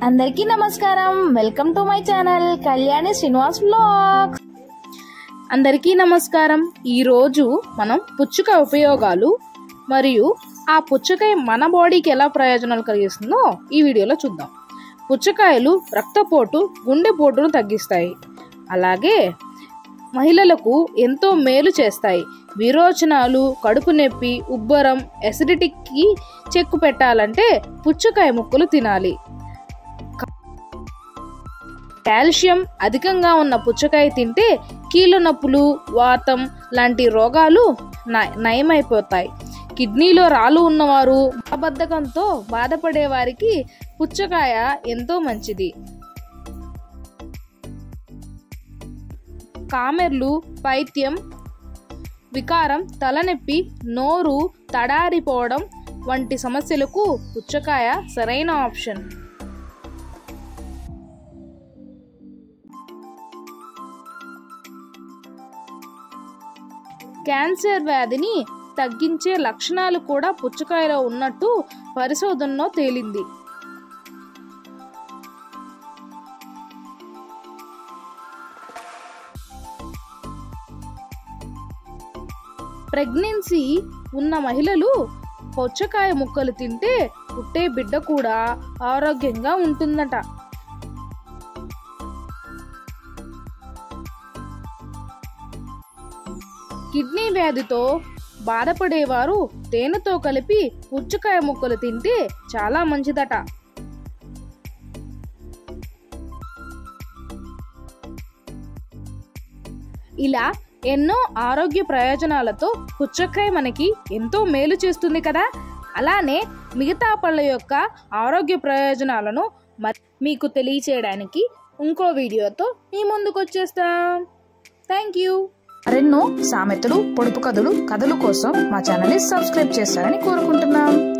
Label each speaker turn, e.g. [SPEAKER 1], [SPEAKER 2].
[SPEAKER 1] అందరికీ నమస్కారం welcome to my channel Kalyani Srinivas blogs అందరికీ నమస్కారం ఈరోజు మనం పుచ్చకాయ ఉపయోగాలు మరియు ఆ పుచ్చకాయ మన బాడీకి ఎలా ప్రయోజనాలు కలిగిస్తుందో ఈ వీడియోలో చూద్దాం పుచ్చకాయలు రక్తపోటు గుండెపోటును తగ్గిస్తాయి అలాగే మహిళలకు ఎంతో మేలు చేస్తాయి విరోచనాలు కడుపు నొప్పి ఉబ్బరం ఎసిడిటీకి చెక్కు పెట్టాలంటే పుచ్చకాయ ముక్కలు తినాలి కాల్షియం అధికంగా ఉన్న పుచ్చకాయ తింటే కీళ్ళ నొప్పులు వాతం లాంటి రోగాలు న- నయమైపోతాయి కిడ్నీలో రాళ్ళు ఉన్నవారు మలబద్ధకంతో బాధపడే వారికి పుచ్చకాయ ఎంతో మంచిది కామెర్లు పైత్యం వికారం తలనొప్పి నోరు తడారిపోవడం వంటి సమస్యలకు పుచ్చకాయ సరైన ఆప్షన్ క్యాన్సర్ వ్యాధిని తగ్గించే లక్షణాలు కూడా పుచ్చకాయలో ఉన్నట్టు పరిశోధనలో తేలింది ప్రెగ్నెన్సీ ఉన్న మహిళలు పుచ్చకాయ ముక్కలు తింటే పుట్టే బిడ్డ కూడా ఆరోగ్యంగా ఉంటుందట కిడ్నీ వ్యాధితో బాధపడేవారు తేనెతో కలిపి పుచ్చకాయ ముక్కలు తింటే చాలా మంచిదట ఇలా ఎన్నో ఆరోగ్య ప్రయోజనాలతో పుచ్చకాయ మనకి ఎంతో మేలు చేస్తుంది కదా అలానే మిగతా పళ్ళ యొక్క ఆరోగ్య ప్రయోజనాలను మ- మీకు తెలియచేయడానికి ఇంకో వీడియోతో మీ ముందుకు వచ్చేస్తాం థ్యాంక్ యూ
[SPEAKER 2] మరెన్నో సామెతలు పొడుపు కథలు కథలు కోసం మా ఛానల్ని సబ్స్క్రైబ్ చేస్తారని కోరుకుంటున్నాం